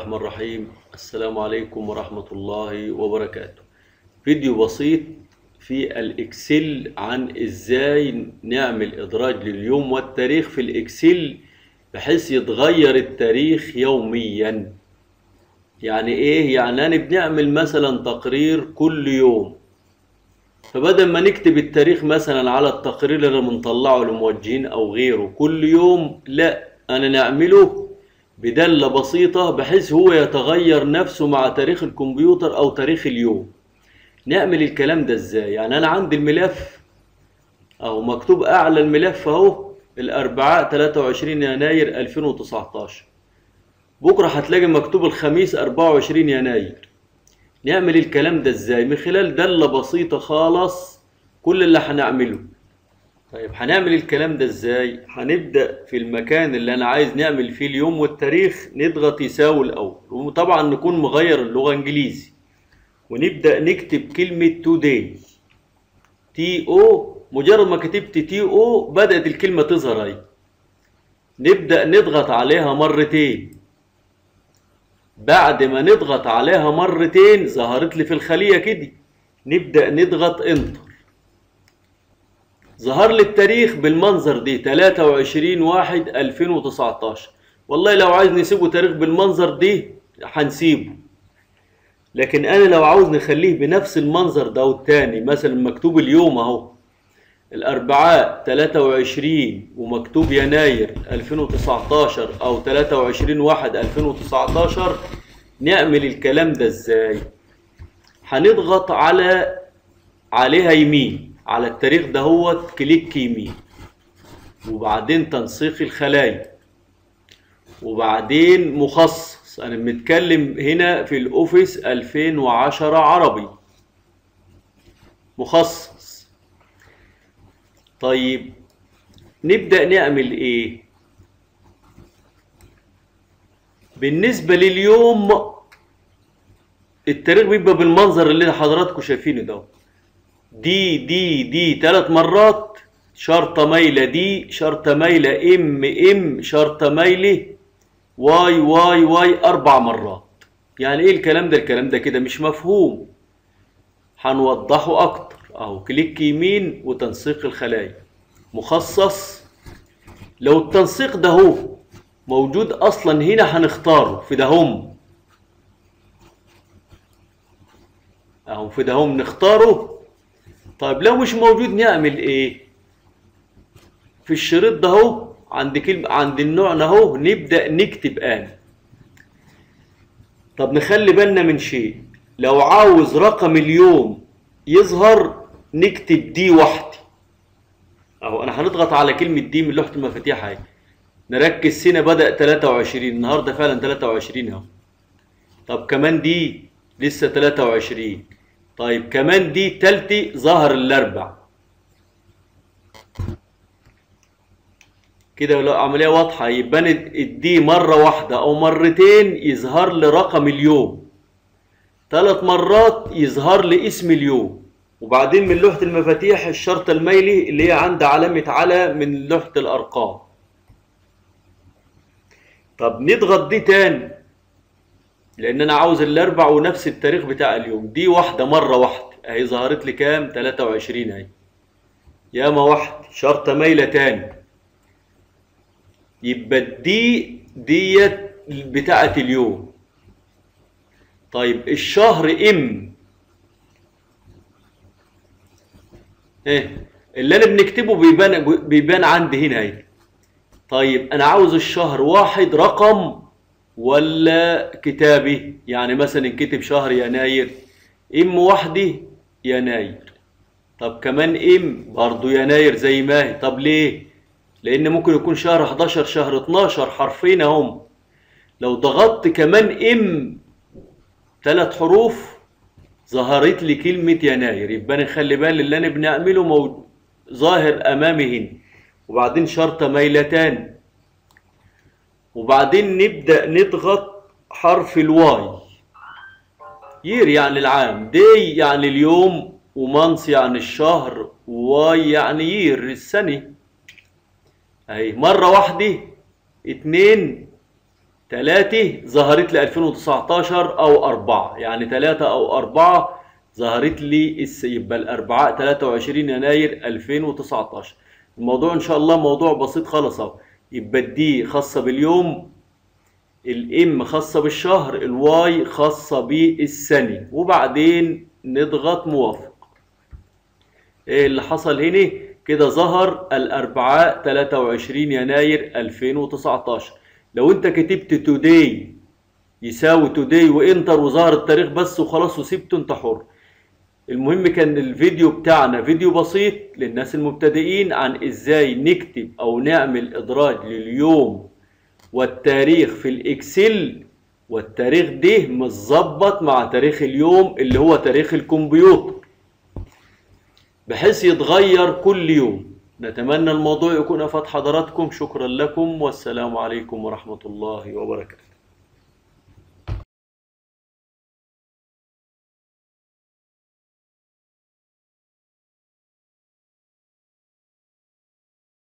الرحمن الرحيم السلام عليكم ورحمة الله وبركاته فيديو بسيط في الإكسل عن إزاي نعمل إدراج لليوم والتاريخ في الإكسل بحيث يتغير التاريخ يوميا يعني إيه؟ يعني أنا بنعمل مثلا تقرير كل يوم فبدل ما نكتب التاريخ مثلا على التقرير اللي بنطلعه لموجهين أو غيره كل يوم لا أنا نعمله بدالة بسيطة بحيث هو يتغير نفسه مع تاريخ الكمبيوتر أو تاريخ اليوم نعمل الكلام ده ازاي يعني أنا عندي الملف أهو مكتوب أعلى الملف أهو الأربعاء 23 يناير 2019 بكرة هتلاقي مكتوب الخميس 24 يناير نعمل الكلام ده ازاي من خلال دالة بسيطة خالص كل اللي هنعمله طيب هنعمل الكلام ده ازاي هنبدأ في المكان اللي انا عايز نعمل فيه اليوم والتاريخ نضغط يساوي الاول وطبعا نكون مغير اللغة انجليزي ونبدأ نكتب كلمة today تي او مجرد ما كتبت تي او بدأت الكلمة تظهر اهي نبدأ نضغط عليها مرتين بعد ما نضغط عليها مرتين ظهرت لي في الخلية كده نبدأ نضغط انتر ظهر لي التاريخ بالمنظر دي 23 واحد 2019 والله لو عايز نسيبه تاريخ بالمنظر دي هنسيبه لكن انا لو عاوز نخليه بنفس المنظر ده والتاني مثلا مكتوب اليوم اهو الاربعاء 23 ومكتوب يناير 2019 او 23 واحد 2019 نعمل الكلام ده ازاي هنضغط على عليها يمين على التاريخ دهوت كليك يمين وبعدين تنسيق الخلايا وبعدين مخصص انا بنتكلم هنا في الاوفيس 2010 عربي مخصص طيب نبدأ نعمل ايه بالنسبة لليوم التاريخ بيبقى بالمنظر اللي حضراتكم شايفينه ده دي دي دي ثلاث مرات شرطة مايلة دي شرطة مايلة ام ام شرطة مايلة واي واي واي أربع مرات يعني إيه الكلام ده الكلام ده كده مش مفهوم هنوضحه أكتر أهو كليك يمين وتنسيق الخلايا مخصص لو التنسيق ده هو موجود أصلا هنا هنختاره في ده هم أهو في ده هم نختاره طيب لو مش موجود نعمل ايه في الشريط ده اهو عند كلمة عند النوع ده اهو نبدأ نكتب آن طب نخلي بالنا من شيء لو عاوز رقم اليوم يظهر نكتب دي وحدي اهو انا هنضغط على كلمة دي من لوحة المفاتيح اهي نركز هنا بدأ 23 النهارده فعلا 23 اهو طب كمان دي لسه 23 طيب كمان دي تالتي ظهر الاربع كده لو عمليه واضحه يبقى الدي مره واحده او مرتين يظهر لي رقم اليوم ثلاث مرات يظهر لي اسم اليوم وبعدين من لوحه المفاتيح الشرط الميلي اللي هي عند علامه على من لوحه الارقام طب نضغط دي تاني لان انا عاوز الاربع ونفس التاريخ بتاع اليوم دي واحده مره واحده اهي ظهرت لي كام 23 اهي ياما واحد شرطه مايله تاني يبقى دي ديت بتاعه اليوم طيب الشهر ام ايه اللي انا بنكتبه بيبان بيبان عندي هنا اهي طيب انا عاوز الشهر واحد رقم ولا كتابي يعني مثلا كتب شهر يناير ام وحدي يناير طب كمان ام برضو يناير زي ما هي طب ليه لان ممكن يكون شهر 11 شهر 12 حرفين اهم لو ضغطت كمان ام ثلاث حروف ظهرت لي كلمة يناير يبقى نخلي بالي اللي انا بنعمله مو... ظاهر امامي هنا وبعدين شرطة ميلتان وبعدين نبدأ نضغط حرف الواي يير يعني العام دي يعني اليوم ومانس يعني الشهر واي يعني يير السنة اهي مرة واحدة اتنين 3 ظهرت لي 2019 او 4 يعني 3 او 4 ظهرت لي الس- يبقى الاربعاء 23 يناير 2019 الموضوع ان شاء الله موضوع بسيط خالص اهو يبقى الدي خاصه باليوم الام خاصه بالشهر الواي خاصه بالثانيه وبعدين نضغط موافق ايه اللي حصل هنا كده ظهر الاربعاء 23 يناير 2019 لو انت كتبت توداي يساوي توداي وانتر وظهر التاريخ بس وخلاص وسبته انت حر المهم كان الفيديو بتاعنا فيديو بسيط للناس المبتدئين عن ازاي نكتب او نعمل ادراج لليوم والتاريخ في الاكسل والتاريخ ده متظبط مع تاريخ اليوم اللي هو تاريخ الكمبيوتر بحيث يتغير كل يوم نتمنى الموضوع يكون افاد حضراتكم شكرا لكم والسلام عليكم ورحمة الله وبركاته